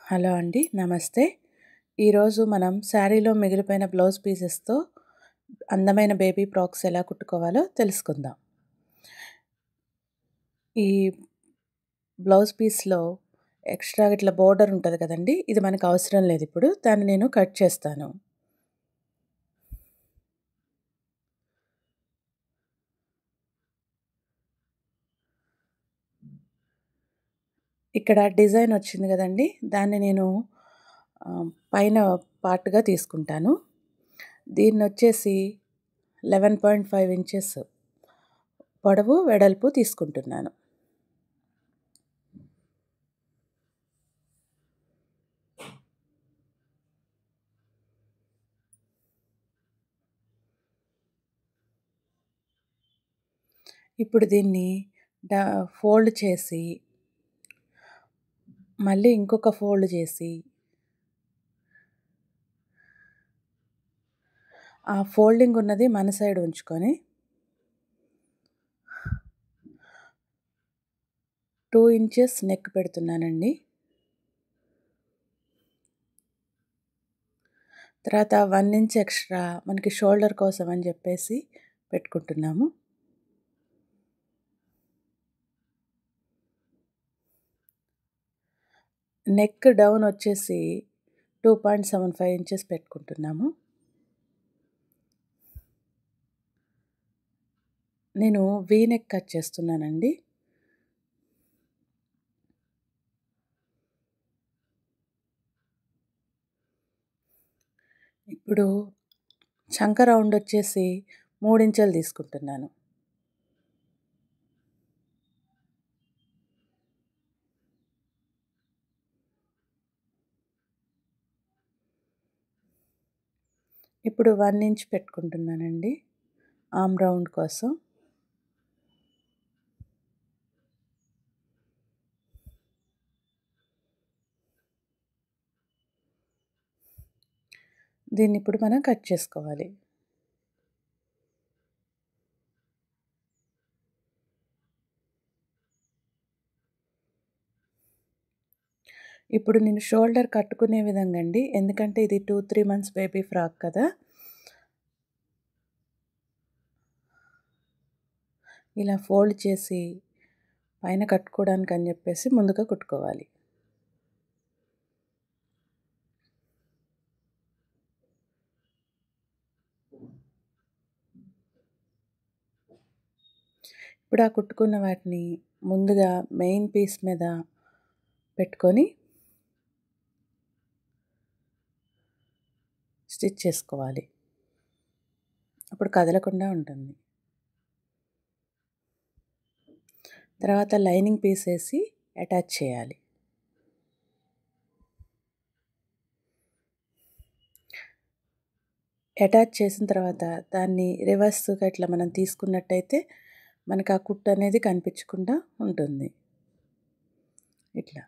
hello అండి నమస్తే ఈరోజు మనం శారీలో మిగిలిపోయిన బ్లౌజ్ పీసెస్తో అందమైన బేబీ ఫ్రాక్స్ ఎలా కుట్టుకోవాలో తెలుసుకుందాం ఈ బ్లౌజ్ పీస్లో ఎక్స్ట్రా ఇట్లా బోర్డర్ ఉంటుంది కదండి ఇది మనకు అవసరం లేదు ఇప్పుడు దాన్ని నేను కట్ చేస్తాను ఇక్కడ డిజైన్ వచ్చింది కదండి దాన్ని నేను పైన పార్ట్గా తీసుకుంటాను దీన్ని వచ్చేసి లెవెన్ పాయింట్ ఫైవ్ ఇంచెస్ పొడవు వెడల్పు తీసుకుంటున్నాను ఇప్పుడు దీన్ని డా ఫోల్డ్ చేసి మళ్ళీ ఇంకొక ఫోల్డ్ చేసి ఆ ఫోల్డింగ్ ఉన్నది మన సైడ్ ఉంచుకొని టూ ఇంచెస్ నెక్ పెడుతున్నానండి తర్వాత వన్ ఇంచ్ ఎక్స్ట్రా మనకి షోల్డర్ కోసం అని చెప్పేసి పెట్టుకుంటున్నాము నెక్ డౌన్ వచ్చేసి two point seven five inches పెట్టుకుంటున్నాము నేను వీ నెక్ కట్ చేస్తున్నానండి ఇప్పుడు చంక రౌండ్ వచ్చేసి మూడించెలు తీసుకుంటున్నాను ఇప్పుడు వన్ ఇంచ్ పెట్టుకుంటున్నానండి ఆమ్ రౌండ్ కోసం దీన్ని ఇప్పుడు మనం కట్ చేసుకోవాలి ఇప్పుడు నేను షోల్డర్ కట్టుకునే విధంగా అండి ఎందుకంటే ఇది two three months baby frock కదా ఇలా ఫోల్డ్ చేసి పైన కట్టుకోవడానికి అని చెప్పేసి ముందుగా కుట్టుకోవాలి ఇప్పుడు ఆ కుట్టుకున్న వాటిని ముందుగా మెయిన్ పీస్ మీద పెట్టుకొని స్టిచ్ చేసుకోవాలి అప్పుడు కదలకుండా ఉంటుంది తర్వాత లైనింగ్ పీస్ వేసి అటాచ్ చేయాలి అటాచ్ చేసిన తర్వాత దాన్ని రివర్స్గా ఇట్లా మనం తీసుకున్నట్టయితే మనకు ఆ కుట్టు అనేది కనిపించకుండా ఉంటుంది ఇట్లా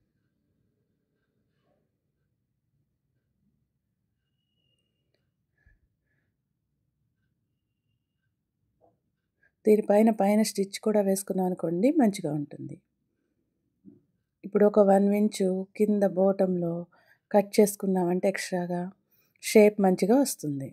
దీనిపైన పైన స్టిచ్ కూడా వేసుకున్నాం అనుకోండి మంచిగా ఉంటుంది ఇప్పుడు ఒక వన్ ఇంచు కింద బోటంలో కట్ చేసుకున్నామంటే ఎక్స్ట్రాగా షేప్ మంచిగా వస్తుంది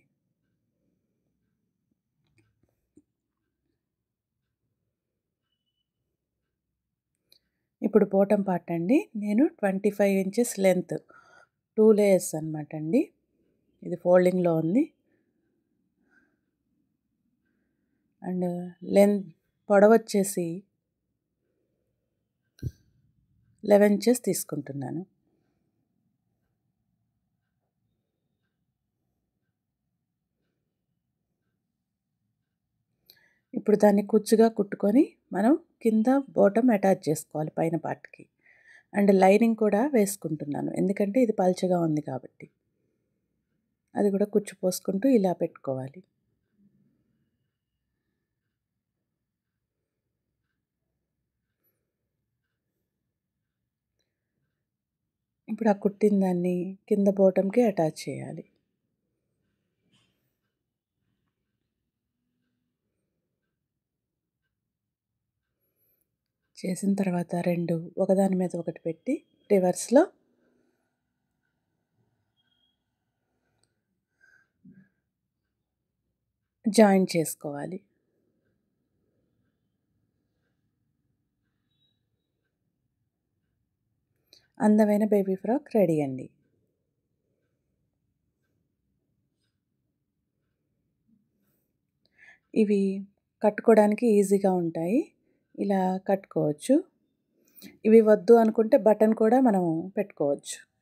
ఇప్పుడు బోటం పార్ట్ అండి నేను twenty five inches length two layers అనమాట అండి ఇది ఫోల్డింగ్లో ఉంది అండ్ లెంత్ పొడవు వచ్చేసి లెవెన్ ఇంచెస్ తీసుకుంటున్నాను ఇప్పుడు దాన్ని కుచ్చుగా కుట్టుకొని మనం కింద బోటం అటాచ్ చేసుకోవాలి పైన పార్ట్కి అండ్ లైనింగ్ కూడా వేసుకుంటున్నాను ఎందుకంటే ఇది పల్చగా ఉంది కాబట్టి అది కూడా కుచ్చు పోసుకుంటూ ఇలా పెట్టుకోవాలి ఇప్పుడు ఆ కుట్టిన దాన్ని కింద బోటంకి అటాచ్ చేయాలి చేసిన తర్వాత రెండు ఒకదాని మీద ఒకటి పెట్టి రివర్స్లో జాయిన్ చేసుకోవాలి అందమైన బేబీ ఫ్రాక్ రెడీ అండి ఇవి కట్టుకోవడానికి ఈజీగా ఉంటాయి ఇలా కట్టుకోవచ్చు ఇవి వద్దు అనుకుంటే బటన్ కూడా మనం పెట్టుకోవచ్చు